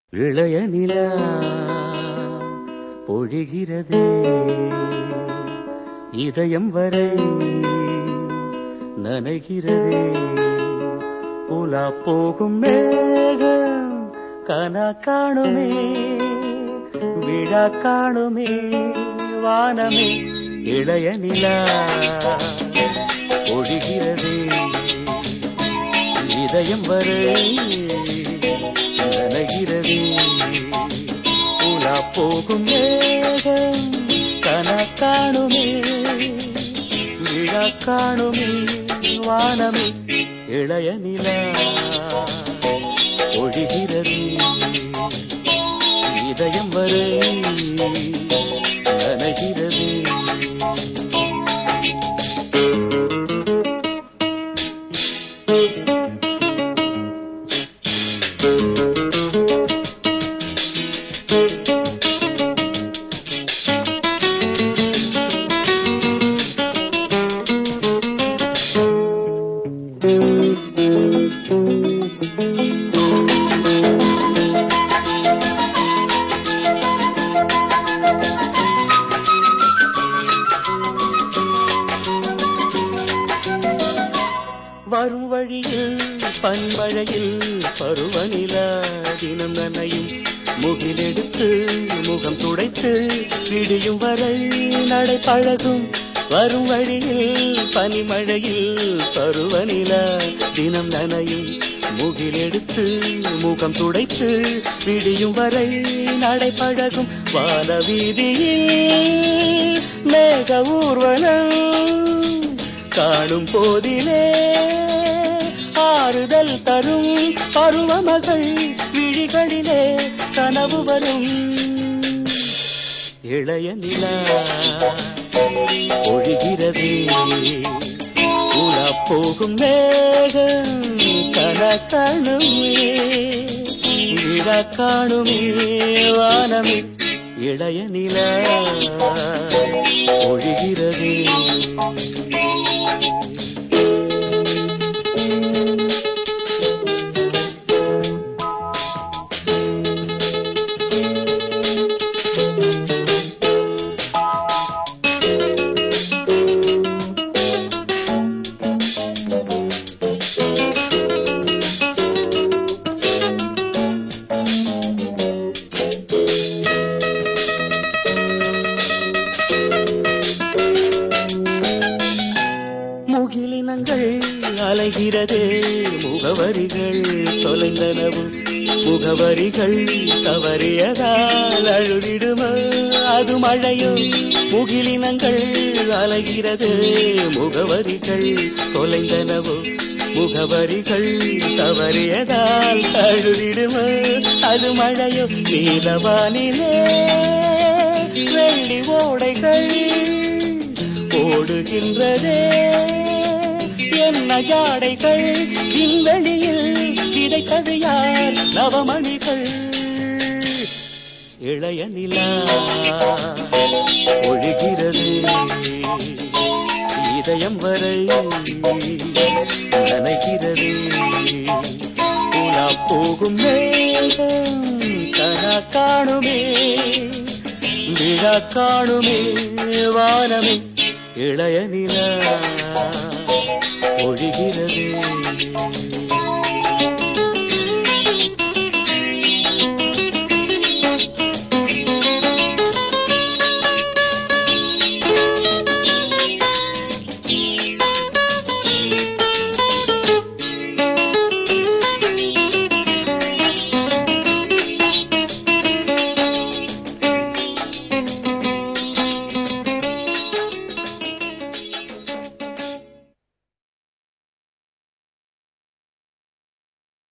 இளைய நிலா பொழிகிறதே இதயம் வரை நனைகிறதே உலா போகும் மேகம் கனா காணுமே விழா காணுமே வானமே இளைய நிலா பொழிகிறதே இதயம் வரை நனைகிறதே உலா போகும் மேகம் கன காணுமே விழா காணுமே வானமே இளைய நிலா ஒழிகிறது இதயம் வரை நனைகிறது வரும் வழியில் பன்மழையில் பருவநிலா தினம் நனையும் முகிலெடுத்து முகம் துடைத்து விடியும் வரை நடை பழகும் வரும் வழியில் பனிமழையில் பருவநிலா தினம் நனையும் முகிலெடுத்து முகம் துடைத்து விடியும் வரை நடை பழகும் வான வீதியில் மேக ஊர்வலம் காணும் போதிலே ஆறுதல் தரும் பருவமகள் விழிகளிலே கனவு வரும் இளைய நிலா ஒழிகிறது உலா போகும் மேகம் கன காணுமே விழா காணுமே வானமே இளைய நிலா ஒழிகிறது முகிலினங்கள் அலைகிறதே முகவரிகள் தொலைந்தனவு முகவரிகள் தவறியதால் அழுதிடுமோ அது மழையோ முகிலினங்கள் அலைகிறது முகவரிகள் தொலைந்தனவு முகவரிகள் தவறியதால் அழுதிடுமோ அது மழையோ நீலவானிலே வெள்ளி ஓடைகள் ஓடுகின்றதே என்ன ஜாடைகள் விண்வெளியில் கிடைத்தது யார் நவமணிகள் இளைய நிலா ஒழுகிறது இதயம் வரை நனைகிறது உலா போகும் மேகம் கனா காணுமே விழா காணுமே வானமே இளைய நிலா ஒழிகிறது